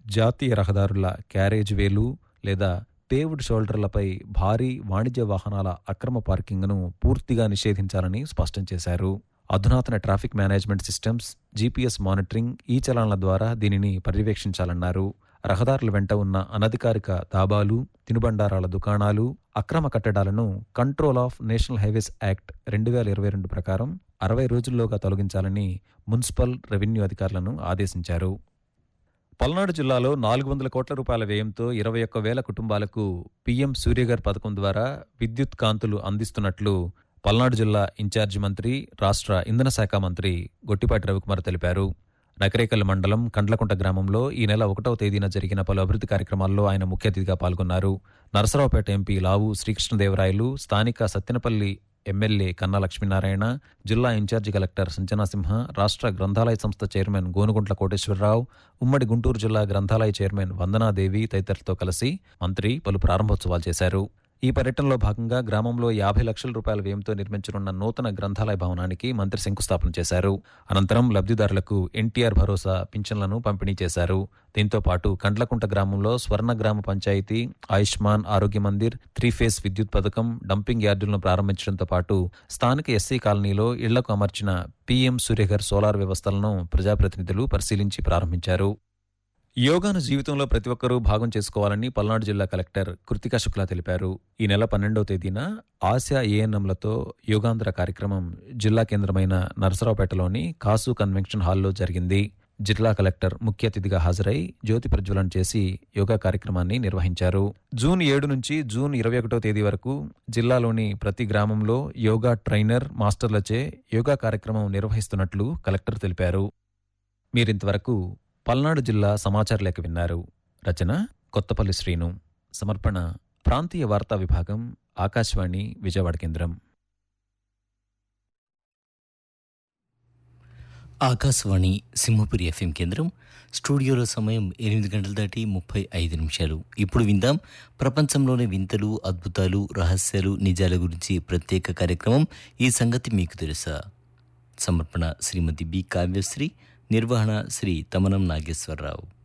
జాతీయ రహదారుల క్యారేజ్ వేలు లేదా పేవ్డ్ షోల్డర్లపై భారీ వాణిజ్య వాహనాల అక్రమ పార్కింగ్ను పూర్తిగా నిషేధించాలని స్పష్టం చేశారు అధునాతన traffic management systems GPS monitoring E చలాన్ల ద్వారా దీనిని పర్యవేక్షించాలన్నారు రహదారుల వెంట ఉన్న అనధికారిక దాబాలు తినుబండారాల దుకాణాలు అక్రమ కట్టడాలను control of national highways act రెండు వేల ఇరవై రెండు ప్రకారం అరవై రోజుల్లోగా తొలగించాలని మున్సిపల్ రెవెన్యూ అధికారులను ఆదేశించారు పల్నాడు జిల్లాలో నాలుగు వందల కోట్ల రూపాయల వ్యయంతో ఇరవై ఒక్క వేల కుటుంబాలకు పీఎం సూర్యగర్ పథకం ద్వారా విద్యుత్ కాంతులు అందిస్తున్నట్లు పల్నాడు జిల్లా ఇన్ఛార్జి మంత్రి రాష్ట్ర ఇంధన శాఖ మంత్రి గొట్టిపాటి రవికుమార్ తెలిపారు నకరేకల్ మండలం కండ్లకుంట గ్రామంలో ఈ నెల ఒకటవ తేదీన జరిగిన పలు అభివృద్ధి కార్యక్రమాల్లో ఆయన ముఖ్య అతిథిగా పాల్గొన్నారు నరసరావుపేట ఎంపీ లావు శ్రీకృష్ణదేవరాయలు స్థానిక సత్తెనపల్లి ఎమ్మెల్యే కన్నా లక్ష్మీనారాయణ జిల్లా ఇన్ఛార్జి కలెక్టర్ సంజనాసింహ రాష్ట్ర గ్రంథాలయ సంస్థ చైర్మన్ గోనుగుంట్ల కోటేశ్వరరావు ఉమ్మడి గుంటూరు జిల్లా గ్రంథాలయ చైర్మన్ వందనాదేవి తదితరులతో కలిసి మంత్రి పలు ప్రారంభోత్సవాలు చేశారు ఈ పర్యటనలో భాగంగా గ్రామంలో యాభై లక్షల రూపాయల వ్యయంతో నిర్మించనున్న నూతన గ్రంథాలయ భవనానికి మంత్రి శంకుస్థాపన చేశారు అనంతరం లబ్ధిదారులకు ఎన్టీఆర్ భరోసా పింఛన్లను పంపిణీ చేశారు దీంతో పాటు కండ్లకుంట గ్రామంలో స్వర్ణ గ్రామ పంచాయతీ ఆయుష్మాన్ ఆరోగ్య మందిర్ త్రీ ఫేస్ విద్యుత్ పథకం డంపింగ్ యార్డులను ప్రారంభించడంతో పాటు స్థానిక ఎస్సీ కాలనీలో ఇళ్లకు అమర్చిన పీఎం సూర్యఘర్ సోలార్ వ్యవస్థలను ప్రజాప్రతినిధులు పరిశీలించి ప్రారంభించారు యోగాను జీవితంలో ప్రతి ఒక్కరూ భాగం చేసుకోవాలని పల్నాడు జిల్లా కలెక్టర్ కృతికా శుక్లా తెలిపారు ఈ నెల పన్నెండవ తేదీన ఆసియా ఏఎన్ఎంలతో యోగాంధ్ర కార్యక్రమం జిల్లా కేంద్రమైన నరసరావుపేటలోని కాసు కన్వెన్షన్ హాల్లో జరిగింది జిల్లా కలెక్టర్ ముఖ్య అతిథిగా హాజరై జ్యోతి ప్రజ్వలన చేసి యోగా కార్యక్రమాన్ని నిర్వహించారు జూన్ ఏడు నుంచి జూన్ ఇరవై ఒకటో తేదీ వరకు జిల్లాలోని ప్రతి గ్రామంలో యోగా ట్రైనర్ మాస్టర్లచే యోగా కార్యక్రమం నిర్వహిస్తున్నట్లు కలెక్టర్ తెలిపారు మీరింతవరకు పల్నాడు జిల్లా సమాచార లేఖ విన్నారు రచన కొత్తపల్లి శ్రీను సమర్పణ ప్రాంతీయ వార్తా విభాగం ఆకాశవాణి విజయవాడ కేంద్రం ఆకాశవాణి సింహపురి ఎఫ్ఎం కేంద్రం స్టూడియోలో సమయం ఎనిమిది గంటల దాటి ముప్పై ఐదు నిమిషాలు ఇప్పుడు విందాం ప్రపంచంలోని వింతలు అద్భుతాలు రహస్యాలు నిజాల గురించి ప్రత్యేక కార్యక్రమం ఈ సంగతి మీకు తెలుసా సమర్పణ శ్రీమతి బి కావ్యశ్రీ నిర్వహణ శ్రీ తమనం నాగేశ్వరరావు